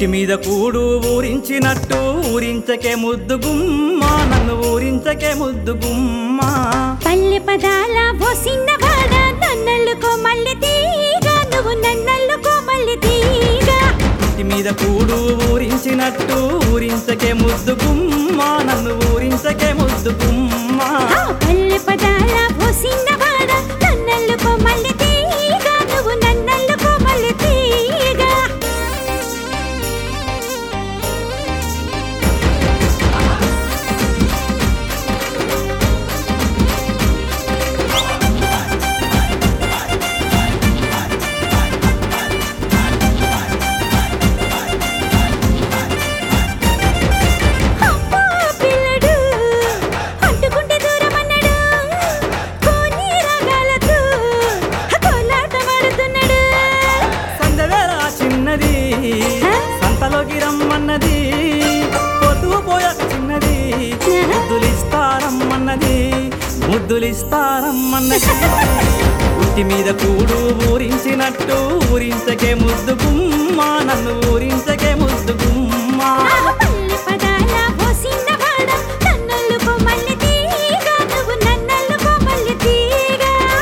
ఉట్టి మీద కూడు ఊరించినట్టు ఊరించకే ముద్దు గుమ్మ నన్ను ఊరించకే ముద్దు గుమ్మ పల్లె పదాల ఓ సిన్నవాడ నన్నల్లుకో మల్లె తీగ నువ్వు నన్నల్లుకో మల్లె తీగ ఉట్టి మీద కూడు ఊరించినట్టు ఊరించకే ముద్దు గుమ్మ నన్ను ఊరించకే ముద్దు గుమ్మ ఆ పల్లె పదాల ఓ సిన్నవాడ నన్నల్లుకో మల్లె తీగ నువ్వు నన్నల్లుకో మల్లె తీగ అమ్మా పిల్లడు అంటుకుంటే దూరం అన్నాడు కోని రాగాలతో కోలాటమాడుతున్నాడు సందవేళ చిన్నది సంతలోకి రమ్మన్నది పొద్దు పోయ చిన్నది ముద్దులిస్తారమ్మన్నది ముద్దులిస్తారమ్మన్నది ఉట్టి మీద కూడు ఊరించినట్టు ఊరించకే ముద్దు గుమ్మ నన్ను ఊరించకే ముద్దు గుమ్మ పల్లె పదాల ఓ సిన్నవాడ నన్నల్లుకో మల్లె తీగ నువ్వు నన్నల్లుకో మల్లె తీగ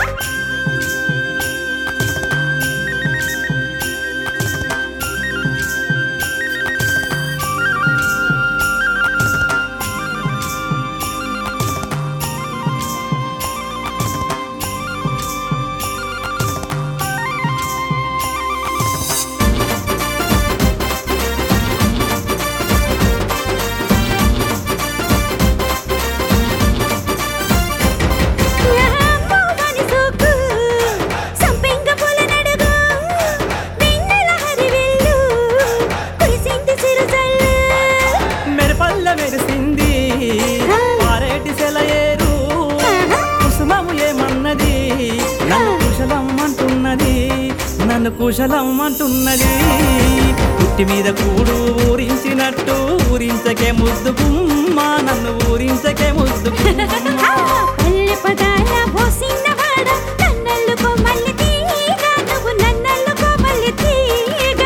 రామ్మోహని సోకు సంపెంగ పూల నడుగు వెన్నెల హరివిల్లు కురిసింది చిరుజల్లు మెరుపల్ల మెరిసింది పారేటి సెలయేరు కుసుమము ఏమన్నది నన్ను కుశలం అంటున్నది నన్ను కుశలం అంటున్నది పుట్టి మీద కూడు ఊరించినట్టు ఊరించకే ముద్దు గుమ్మ నన్ను ఊరించకే ముద్దు గుమ్మ పల్లె పదాల ఓ సిన్నవాడ నన్నల్లుకో మల్లె తీగ నువ్వు నన్నల్లుకో మల్లె తీగ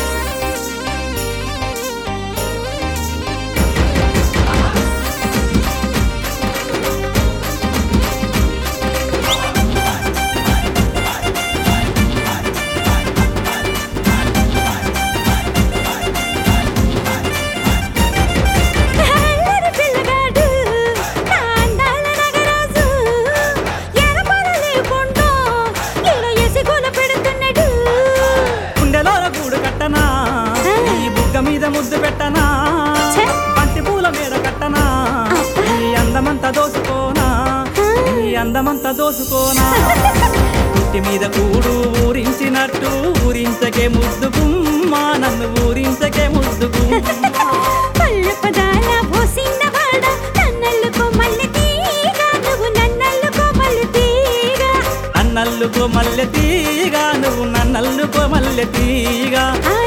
అల్లరి పిల్లగాడు నా అందాల నగరాజు ఎరపరలేకుండా ఈడ ఎసిగోల పెడుతున్నాడు గుండెలోన గూడు కట్టనా ఈ బుగ్గ మీద ముద్దు పెట్టనా ఛే! బంతి పూల మీద కట్టనా ఈ అందమంతా దోసుకోనా ఈ అందమంతా దోసుకోనా పుట్టి మీద కూడు ఊరించినట్టు ఊరించకే ముద్దు గుమ్మ నన్ను ఊరించకే ముద్దు గుమ్మ పల్లె పదాల ఓ సిన్నవాడ నన్నల్లుకో మల్లె తీగ నువ్వు నన్నల్లుకో మల్లె తీగ అన్నల్లుకో మల్లె తీగ నువ్వు నన్నల్లుకో మల్లె తీగ ఆ